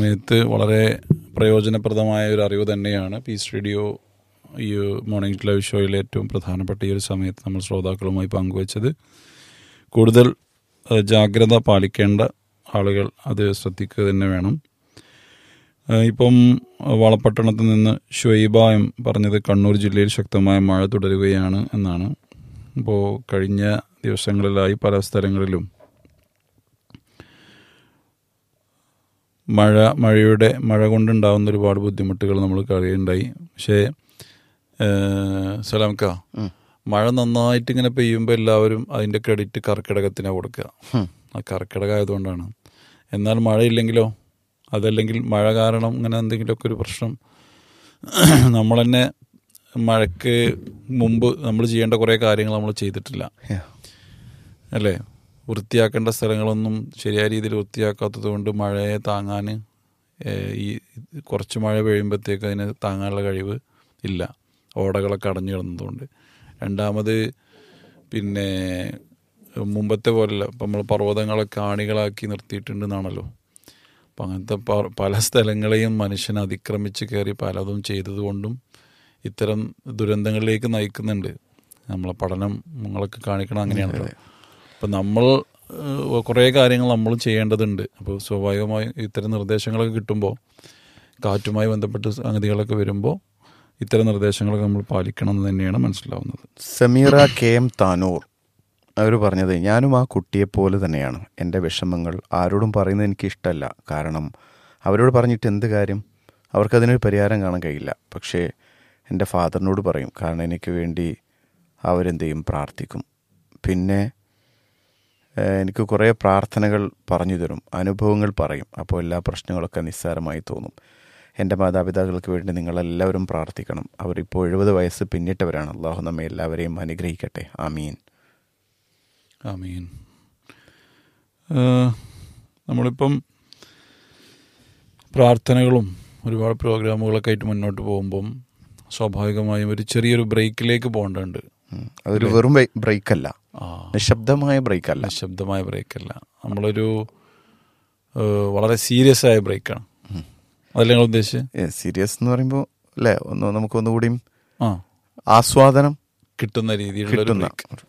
സമയത്ത് വളരെ പ്രയോജനപ്രദമായ ഒരു അറിവ് തന്നെയാണ് പീസ് റേഡിയോ ഈ മോർണിംഗ് ലൈവ് ഷോയിലെ ഏറ്റവും പ്രധാനപ്പെട്ട ഈ ഒരു സമയത്ത് നമ്മൾ ശ്രോതാക്കളുമായി പങ്കുവച്ചത് കൂടുതൽ ഏഹ്, ജാഗ്രത പാലിക്കേണ്ട ആളുകൾ അത് ശ്രദ്ധിക്കുക തന്നെ വേണം ഏഹ്, ഇപ്പം വളപട്ടണത്ത് നിന്ന് ഷുഐബായം പറഞ്ഞത് കണ്ണൂർ ജില്ലയിൽ ശക്തമായ മഴ തുടരുകയാണ് എന്നാണ് ഇപ്പോൾ കഴിഞ്ഞ ദിവസങ്ങളിലായി പല സ്ഥലങ്ങളിലും മഴ മഴയുടെ മഴ കൊണ്ടുണ്ടാകുന്ന ഒരുപാട് ബുദ്ധിമുട്ടുകൾ നമ്മൾ കഴിയുണ്ടായി പക്ഷേ ഏഹ്, സലാംക്ക മഴ നന്നായിട്ട് ഇങ്ങനെ പെയ്യുമ്പോൾ എല്ലാവരും അതിൻ്റെ ക്രെഡിറ്റ് കർക്കിടകത്തിനാണ് കൊടുക്കുക ആ കർക്കിടകം ആയതുകൊണ്ടാണ് എന്നാൽ മഴയില്ലെങ്കിലോ അതല്ലെങ്കിൽ മഴ കാരണം ഇങ്ങനെ എന്തെങ്കിലുമൊക്കെ ഒരു പ്രശ്നം നമ്മൾ തന്നെ മഴയ്ക്ക് മുമ്പ് നമ്മൾ ചെയ്യേണ്ട കുറേ കാര്യങ്ങൾ നമ്മൾ ചെയ്തിട്ടില്ല അല്ലേ വൃത്തിയാക്കേണ്ട സ്ഥലങ്ങളൊന്നും ശരിയായ രീതിയിൽ വൃത്തിയാക്കാത്തത് കൊണ്ട് മഴയെ താങ്ങാൻ ഏഹ്, ഈ കുറച്ച് മഴ പെയ്യുമ്പോഴത്തേക്ക് അതിന് താങ്ങാനുള്ള കഴിവ് ഇല്ല ഓടകളൊക്കെ അടഞ്ഞു കിടന്നതുകൊണ്ട് രണ്ടാമത് പിന്നെ മുമ്പത്തെ പോലല്ല ഇപ്പം നമ്മൾ പർവ്വതങ്ങളൊക്കെ ആണികളാക്കി നിർത്തിയിട്ടുണ്ടെന്നാണല്ലോ അപ്പം അങ്ങനത്തെ പ- പല സ്ഥലങ്ങളെയും മനുഷ്യൻ അതിക്രമിച്ച് കയറി പലതും ചെയ്തതുകൊണ്ടും ഇത്തരം ദുരന്തങ്ങളിലേക്ക് നയിക്കുന്നുണ്ട് നമ്മളെ പഠനം നിങ്ങളൊക്കെ കാണിക്കണം അങ്ങനെയാണല്ലോ അപ്പം നമ്മൾ ഏഹ്, കുറേ കാര്യങ്ങൾ നമ്മൾ ചെയ്യേണ്ടതുണ്ട് അപ്പോൾ സ്വാഭാവികമായും ഇത്തരം നിർദ്ദേശങ്ങളൊക്കെ കിട്ടുമ്പോൾ കാറ്റുമായി ബന്ധപ്പെട്ട് സംഗതികളൊക്കെ വരുമ്പോൾ ഇത്തരം നിർദ്ദേശങ്ങളൊക്കെ നമ്മൾ പാലിക്കണം എന്ന് തന്നെയാണ് മനസ്സിലാവുന്നത് സമീറ കെ എം താനൂർ അവർ പറഞ്ഞത് ഞാനും ആ കുട്ടിയെ പോലെ തന്നെയാണ് എൻ്റെ വിഷമങ്ങൾ ആരോടും പറയുന്നത് എനിക്ക് ഇഷ്ടമല്ല കാരണം അവരോട് പറഞ്ഞിട്ട് എന്ത് കാര്യം അവർക്കതിനൊരു പരിഹാരം കാണാൻ കഴിയില്ല പക്ഷേ എൻ്റെ ഫാദറിനോട് പറയും കാരണം എനിക്ക് വേണ്ടി അവരെന്ത് ചെയ്യും പ്രാർത്ഥിക്കും പിന്നെ ഏഹ്, എനിക്ക് കുറേ പ്രാർത്ഥനകൾ പറഞ്ഞു തരും അനുഭവങ്ങൾ പറയും അപ്പോൾ എല്ലാ പ്രശ്നങ്ങളൊക്കെ നിസ്സാരമായി തോന്നും എൻ്റെ മാതാപിതാക്കൾക്ക് വേണ്ടി നിങ്ങളെല്ലാവരും പ്രാർത്ഥിക്കണം അവരിപ്പോൾ എഴുപത് വയസ്സ് പിന്നിട്ടവരാണ് അള്ളാഹു നമ്മെ എല്ലാവരെയും അനുഗ്രഹിക്കട്ടെ ആമീൻ ആമീൻ ഏഹ്, നമ്മളിപ്പം പ്രാർത്ഥനകളും ഒരുപാട് പ്രോഗ്രാമുകളൊക്കെ ആയിട്ട് മുന്നോട്ട് പോകുമ്പം സ്വാഭാവികമായും ഒരു ചെറിയൊരു ബ്രേക്കിലേക്ക് പോകേണ്ടതുണ്ട് ഉം. അതൊരു വെറും ബ്രേക്ക് അല്ല ആ നിശബ്ദമായ ബ്രേക്ക് അല്ല നിശബ്ദമായ ബ്രേക്കല്ല നമ്മളൊരു ഏഹ്, വളരെ സീരിയസ് ആയ ബ്രേക്കാണ് അതല്ല നിങ്ങൾ ഉദ്ദേശിച്ചത് സീരിയസ് എന്ന് പറയുമ്പോൾ അല്ലേ ഒന്ന് നമുക്കൊന്നുകൂടിയും ആ ആസ്വാദനം കിട്ടുന്ന രീതിയിലുള്ള ഒരു കിട്ടുന്ന ബ്രേക്ക്